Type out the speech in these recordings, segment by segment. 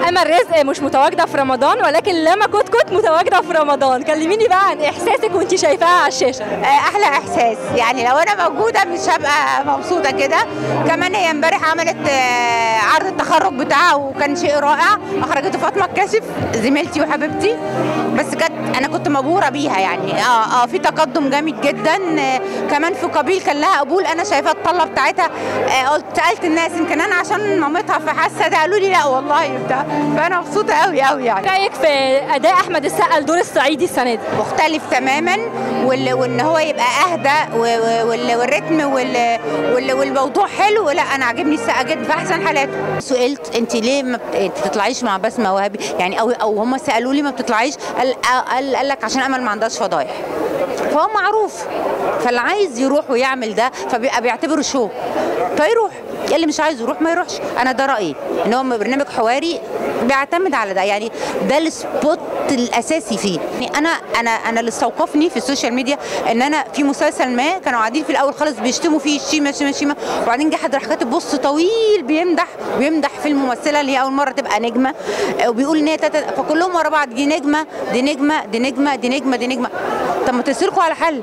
امل رزق مش متواجده في رمضان ولكن لما كنت كنت متواجده في رمضان كلميني بقى عن احساسك وانت شايفاها على الشاشه احلى احساس يعني لو انا موجوده مش هبقى مبسوطه كده كمان هي امبارح عملت آه، عرض التخرج بتاعها وكان شيء رائع اخرجته فاطمه الكاشف زميلتي وحبيبتي بس كانت انا كنت مبهوره بيها يعني اه اه في تقدم جامد جدا آه كمان في قبيل كان لها قبول انا شايفاه الطله بتاعتها آه قلت سالت الناس يمكن انا عشان مامتها فحاسه ده قالوا لي لا والله بتاع فانا مبسوطه قوي قوي يعني رايك في اداء احمد السقا لدور الصعيدي السنه دي مختلف تماما وال- وان هو يبقى اهدى و- و- وال- والريتم وال- وال- والموضوع حلو لا انا عاجبني السقا جدا في احسن حالاته سئلت انت ليه ما بت- بتطلعيش مع بسمه وهبي يعني او او هم سالوا لي ما بتطلعيش قال قال, قال لك عشان امل ما عندهاش فضايح فهو معروف فاللي عايز يروح ويعمل ده فبيبقى بيعتبره شو فيروح اللي مش عايز يروح ما يروحش انا ده رايي ان هو برنامج حواري بيعتمد على ده يعني ده السبوت الاساسي فيه يعني انا انا انا اللي استوقفني في السوشيال ميديا ان انا في مسلسل ما كانوا قاعدين في الاول خالص بيشتموا فيه شيمه شيمه شيمه وبعدين جه حد راح كاتب بوست طويل بيمدح بيمدح في الممثله اللي هي اول مره تبقى نجمه آه، وبيقول ان هي تاتا فكلهم ورا بعض دي نجمه دي نجمه دي نجمه دي نجمه دي نجمه طب ما تسيركوا على حل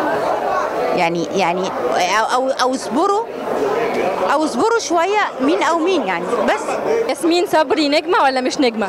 يعني يعني او او, أو اصبروا او اصبروا شويه مين او مين يعني بس ياسمين صبري نجمه ولا مش نجمه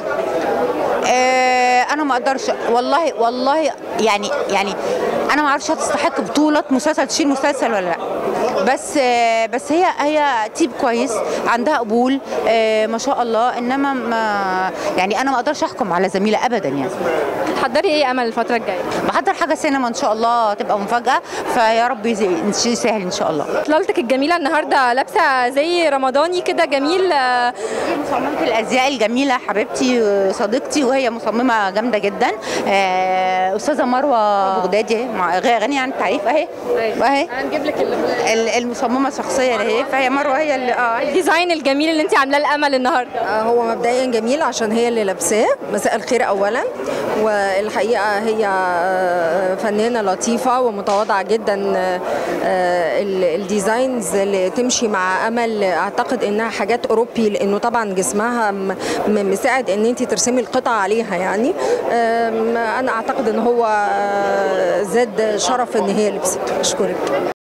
آه انا ما اقدرش والله والله يعني يعني انا ما اعرفش هتستحق بطوله مسلسل تشيل مسلسل ولا لا بس آه بس هي هي تيب كويس عندها قبول آه ما شاء الله انما ما يعني انا ما اقدرش احكم على زميله ابدا يعني تحضري ايه امل الفتره الجايه بحضر حاجه سينما ان شاء الله تبقى مفاجاه فيا رب يزي- يسهل ان شاء الله طلالتك الجميله النهارده لابسه زي رمضاني كده جميل آه، هي مصممة الازياء الجميله حبيبتي وصديقتي وهي مصممه جامده جدا آه، استاذه مروه بغدادي أهي، مع غ- غنيه عن التعريف اهي اهي هنجيب لك ال- ال- المصممه شخصيا اهي فهي مروه هي اللي اه الديزاين الجميل اللي انت عاملاه لامل النهارده آه، هو مبدئيا جميل عشان هي اللي لابساه مساء الخير اولا والحقيقه هي آه، فنانه لطيفه ومتواضعه جدا آه، آه، ال- الديزاينز اللي تمشي مع امل اعتقد انها حاجات اوروبي لانه طبعا جسمها م- م- مساعد ان انت ترسمي القطع عليها يعني آم، انا اعتقد ان هو آه، زاد شرف ان هي لبسته اشكرك